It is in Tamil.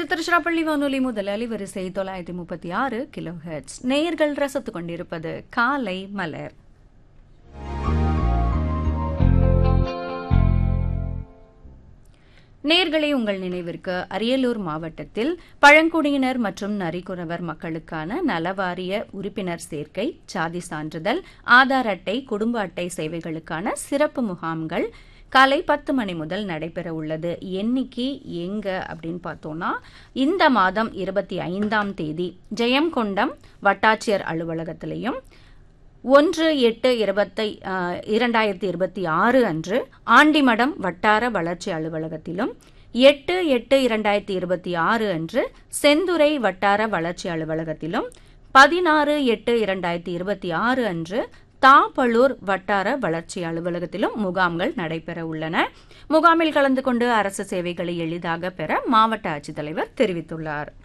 இது திருச்சிராப்பள்ளி வானொலி முதல் அலைவரிசை தொள்ளாயிரத்தி முப்பத்தி ஆறு கிலோ ஹெட்ஸ் நேயர்கள் ரசித்துக் கொண்டிருப்பது காலை மலர் நேர்களை உங்கள் நினைவிற்கு அரியலூர் மாவட்டத்தில் பழங்குடியினர் மற்றும் நரிக்குறவர் மக்களுக்கான நலவாரிய உறுப்பினர் சேர்க்கை சாதி சான்றிதழ் ஆதார் அட்டை குடும்ப அட்டை சேவைகளுக்கான சிறப்பு முகாம்கள் காலை பத்து மணி முதல் நடைபெற உள்ளது என்னைக்கு எங்க அப்படின்னு பார்த்தோம்னா இந்த மாதம் இருபத்தி ஐந்தாம் தேதி ஜெயங்கொண்டம் வட்டாட்சியர் அலுவலகத்திலையும் ஒன்று எட்டு இருபத்தை இரண்டாயிரத்தி இருபத்தி ஆறு அன்று ஆண்டிமடம் வட்டார வளர்ச்சி அலுவலகத்திலும் எட்டு எட்டு இரண்டாயிரத்தி இருபத்தி ஆறு அன்று செந்துறை வட்டார வளர்ச்சி அலுவலகத்திலும் பதினாறு எட்டு இரண்டாயிரத்தி இருபத்தி ஆறு அன்று தாப்பழூர் வட்டார வளர்ச்சி அலுவலகத்திலும் முகாம்கள் நடைபெற உள்ளன முகாமில் கலந்து கொண்டு அரசு சேவைகளை எளிதாக பெற மாவட்ட ஆட்சித்தலைவர் தெரிவித்துள்ளார்